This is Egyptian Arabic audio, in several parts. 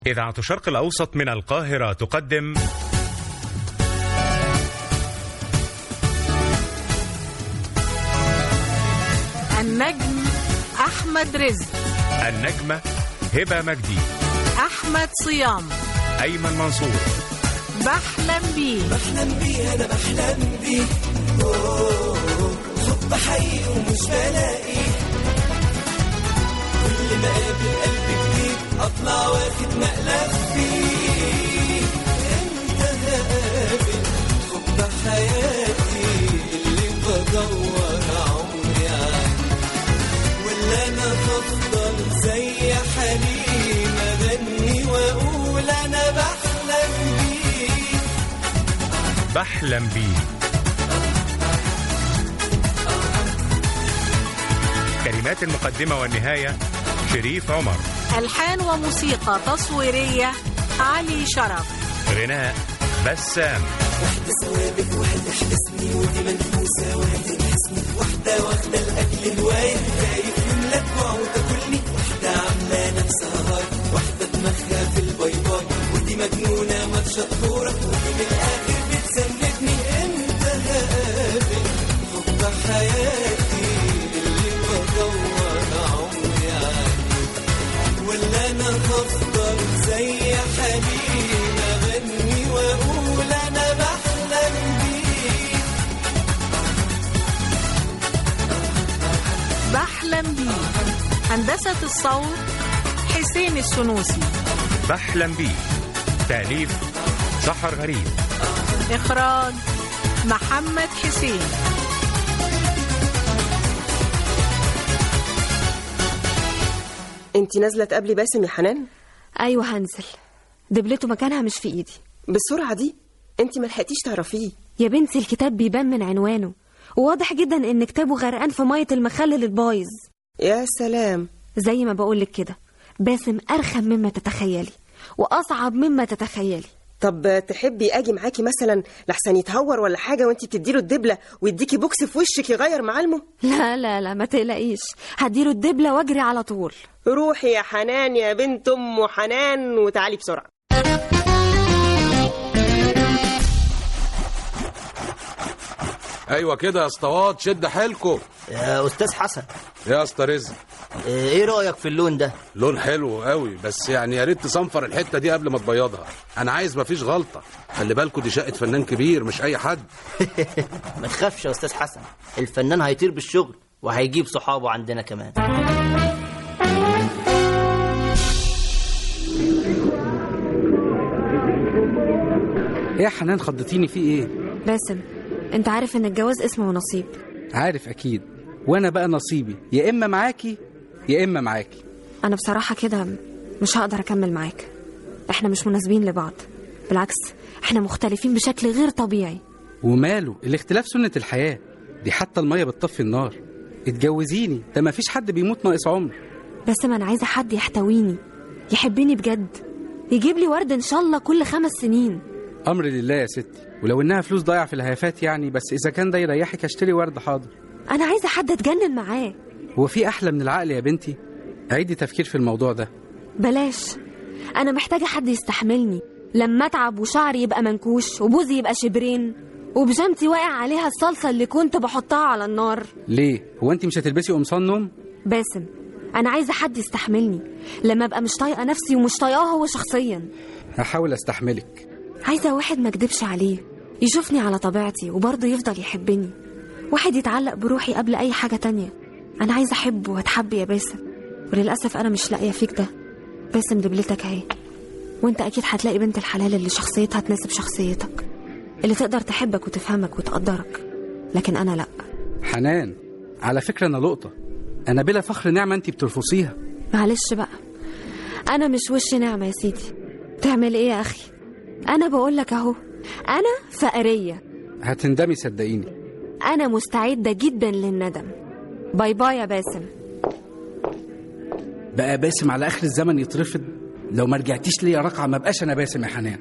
إذاعة الشرق الأوسط من القاهرة تقدم النجم أحمد رزق النجمة هبة مجدي أحمد صيام أيمن منصور بحلم بيه بحلم بيه انا بحلم بيه أوه، حب حقيقي ومش بلاقي كل ما اقابل قلب جديد اطلع واخد مقلب فيه انت هقابل حب حياتي اللي بدور عمري عنه ولا انا هفضل زي حليم اغني واقول انا بحلم بيه بحلم بيه كلمات المقدمة والنهاية شريف عمر ألحان وموسيقى تصويرية علي شرف غناء بسام واحدة ثوابت واحدة حبسني ودي منفوسة واحدة تحسني واحدة واخدة الأكل هواية خايف يملك وعود تاكلني واحدة عاملة نفسها هاي واحدة دماغها في الباي باي ودي مجنونة ما تشطورة ودي من الآخر بتسندني أنت هقابل حب حياتي اللي بدور عمري عنه ولا أنا هفضل زي حليم أغني وأقول أنا بحلم بيه بحلم بيه هندسة الصوت حسين السنوسي بحلم بيه تأليف سحر غريب إخراج محمد حسين انت نازله تقابلي باسم يا حنان ايوه هنزل دبلته مكانها مش في ايدي بالسرعه دي انت ما لحقتيش تعرفيه يا بنتي الكتاب بيبان من عنوانه وواضح جدا ان كتابه غرقان في ميه المخلل البايظ يا سلام زي ما بقولك كده باسم ارخم مما تتخيلي واصعب مما تتخيلي طب تحبي اجي معاكي مثلا لحسن يتهور ولا حاجه وانت بتديله الدبله ويديكي بوكس في وشك يغير معالمه لا لا لا ما تقلقيش هديله الدبله واجري على طول روحي يا حنان يا بنت ام حنان وتعالي بسرعه ايوه كده يا اسطوات شد حيلكم يا استاذ حسن يا اسطى رزق ايه رايك في اللون ده لون حلو قوي بس يعني يا ريت تصنفر الحته دي قبل ما تبيضها انا عايز مفيش غلطه خلي بالكوا دي شقه فنان كبير مش اي حد ما تخافش يا استاذ حسن الفنان هيطير بالشغل وهيجيب صحابه عندنا كمان ايه يا حنان خضتيني في ايه باسم انت عارف ان الجواز اسمه ونصيب عارف اكيد وانا بقى نصيبي يا اما معاكي يا اما معاكي انا بصراحه كده مش هقدر اكمل معاك احنا مش مناسبين لبعض بالعكس احنا مختلفين بشكل غير طبيعي وماله الاختلاف سنة الحياة دي حتى المية بتطفي النار اتجوزيني ده مفيش حد بيموت ناقص عمر باسم انا عايزه حد يحتويني يحبني بجد يجيب لي ورد ان شاء الله كل خمس سنين امر لله يا ستي ولو انها فلوس ضايعة في الهيافات يعني بس اذا كان ده يريحك اشتري ورد حاضر انا عايزه حد اتجنن معاه هو في احلى من العقل يا بنتي عيدي تفكير في الموضوع ده بلاش انا محتاجه حد يستحملني لما اتعب وشعري يبقى منكوش وبوزي يبقى شبرين وبجامتي واقع عليها الصلصه اللي كنت بحطها على النار ليه هو انت مش هتلبسي قمصان نوم باسم انا عايزه حد يستحملني لما ابقى مش طايقه نفسي ومش طايقاه هو شخصيا هحاول استحملك عايزه واحد ما اكدبش عليه يشوفني على طبيعتي وبرضه يفضل يحبني واحد يتعلق بروحي قبل اي حاجه تانية انا عايزه احب واتحب يا باسم وللاسف انا مش لاقيه فيك ده باسم دبلتك اهي وانت اكيد هتلاقي بنت الحلال اللي شخصيتها تناسب شخصيتك اللي تقدر تحبك وتفهمك وتقدرك لكن انا لا حنان على فكرة انا لقطة انا بلا فخر نعمة انت بترفضيها معلش بقى انا مش وش نعمه يا سيدي تعمل ايه يا اخي انا بقولك اهو انا فقريه هتندمي صدقيني انا مستعده جدا للندم باي باي يا باسم بقى باسم على اخر الزمن يترفض لو ما رجعتيش ليا رقعة ما بقاش انا باسم يا حنان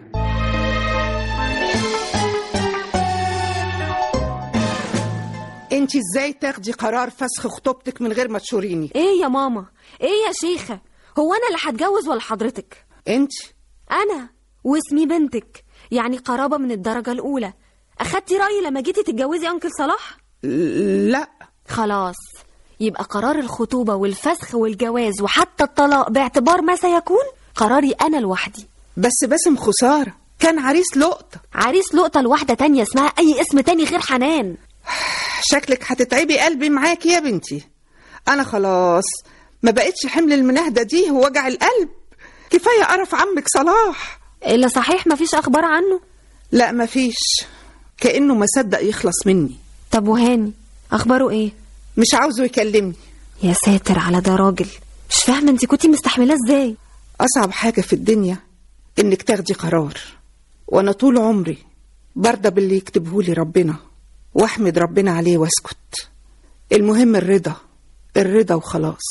انت ازاي تاخدي قرار فسخ خطوبتك من غير ما تشوريني ايه يا ماما ايه يا شيخه هو انا اللي هتجوز ولا حضرتك انت انا واسمي بنتك يعني قرابه من الدرجه الاولى اخدتي رايي لما جيتي تتجوزي انكل صلاح لا خلاص يبقى قرار الخطوبه والفسخ والجواز وحتى الطلاق باعتبار ما سيكون قراري انا لوحدي بس باسم خسارة كان عريس لقطة عريس لقطه لواحده تانية اسمها اي اسم تاني غير حنان شكلك هتتعبي قلبي معاكي يا بنتي انا خلاص ما بقتش حمل المناهدة دي ووجع القلب كفاية قرف عمك صلاح الا صحيح مفيش اخبار عنه لا مفيش كأنه ما صدق يخلص مني طب وهاني اخباره ايه مش عاوزه يكلمني يا ساتر على ده راجل مش فاهمه انت كنتي مستحملاه ازاي أصعب حاجة في الدنيا إنك تاخدي قرار وأنا طول عمري برضى باللي يكتبهولي ربنا وأحمد ربنا عليه وأسكت المهم الرضا الرضا وخلاص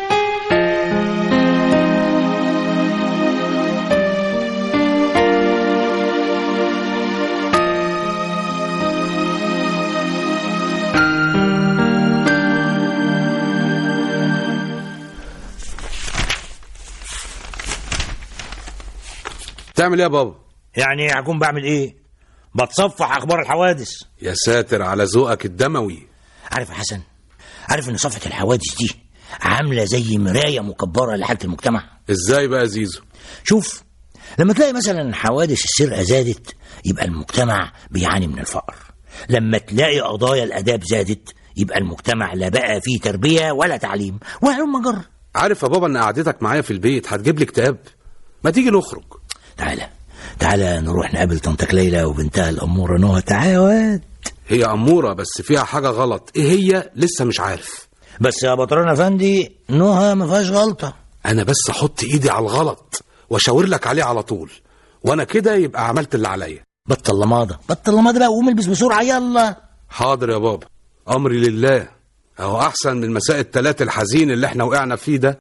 تعمل ايه يا بابا يعني هكون بعمل ايه بتصفح اخبار الحوادث يا ساتر على ذوقك الدموي عارف يا حسن عارف ان صفحه الحوادث دي عامله زي مرايه مكبره لحاله المجتمع ازاي بقى زيزو شوف لما تلاقي مثلا حوادث السرقه زادت يبقى المجتمع بيعاني من الفقر لما تلاقي قضايا الاداب زادت يبقى المجتمع لا بقى فيه تربيه ولا تعليم وهلم جر عارف يا بابا ان قعدتك معايا في البيت هتجيب لي اكتئاب ما تيجي نخرج تعالى تعالى نروح نقابل طنطك ليلى وبنتها الاموره نهى تعالى يا واد هي اموره بس فيها حاجه غلط ايه هي لسه مش عارف بس يا بطران افندي نهى ما فيهاش غلطه انا بس احط ايدي على الغلط واشاور لك عليه على طول وانا كده يبقى عملت اللي عليا بطل لماضه بطل لماضه بقى وقوم البس بسرعه يلا حاضر يا بابا امري لله اهو احسن من مساء التلات الحزين اللي احنا وقعنا فيه ده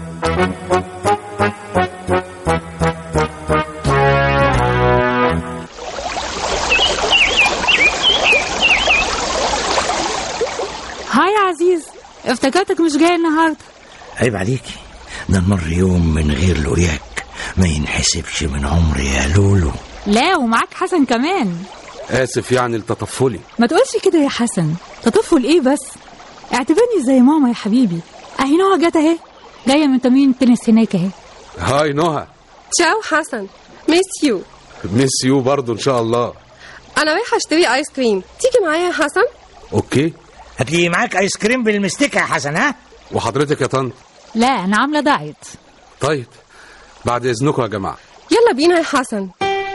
هاي يا عزيز افتكرتك مش جاي النهارده عيب عليكي ده نمر يوم من غير لقياك ما ينحسبش من عمري يا لولو لا ومعاك حسن كمان اسف يعني لتطفلي ما تقولش كده يا حسن تطفل ايه بس اعتبرني زي ماما يا حبيبي اهي نهى جت اهي جايه من تمرين التنس هناك اهي هاي نهى تشاو حسن ميس يو ميس يو برضو ان شاء الله انا رايحه اشتري ايس كريم تيجي معايا يا حسن اوكي هتلاقي معاك ايس كريم بالمستكه يا حسن ها وحضرتك يا طنط لا انا عامله دايت طيب بعد اذنكم يا جماعه يلا بينا يا حسن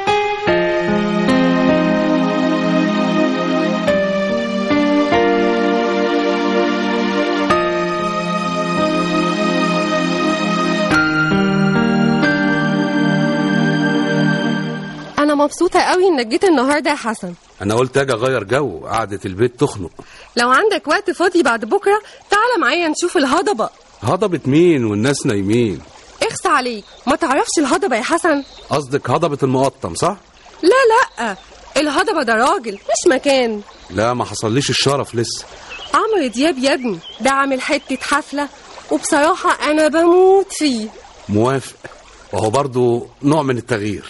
انا مبسوطه قوي انك جيت النهارده يا حسن انا قلت اجي اغير جو قعده البيت تخنق لو عندك وقت فاضي بعد بكره تعالى معايا نشوف الهضبه هضبة مين والناس نايمين اخس عليك ما تعرفش الهضبه يا حسن قصدك هضبة المقطم صح لا لا الهضبه ده راجل مش مكان لا ما حصليش الشرف لسه عمرو دياب يا ابني ده عامل حته حفله وبصراحه انا بموت فيه موافق وهو برضو نوع من التغيير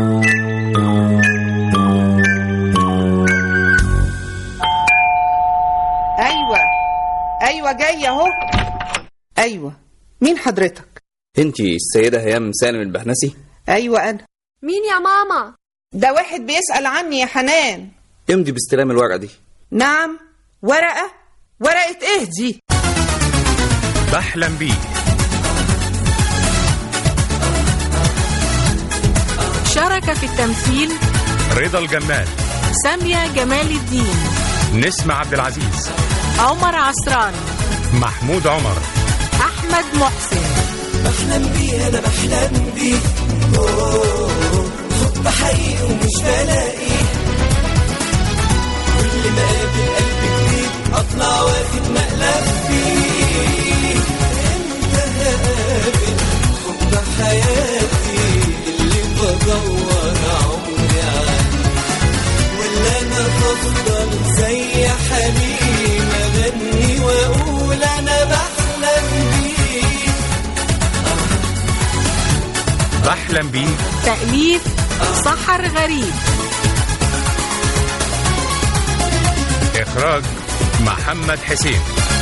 أيوة أيوة جاية أهو أيوة مين حضرتك؟ انتي السيدة هيام سالم البهنسي أيوة أنا مين يا ماما ده واحد بيسأل عني يا حنان امضي باستلام الورقة دي نعم ورقة ورقة إيه دي؟ بحلم بيه شارك في التمثيل رضا الجمال سامية جمال الدين نسمة عبد العزيز عمر عصران محمود عمر أحمد محسن بحلم بيه انا بحلم بيه أوه، حب حقيقي ومش بلاقيه كل ما اقابل قلب جديد اطلع واخد مقلب فيه انت هقابل حب حياتي اللي بدور عمري عنه ولا انا بفضل زي حليم اغني واقول انا بحلم بيه بحلم بحلم بيه تأليف سحر غريب إخراج محمد حسين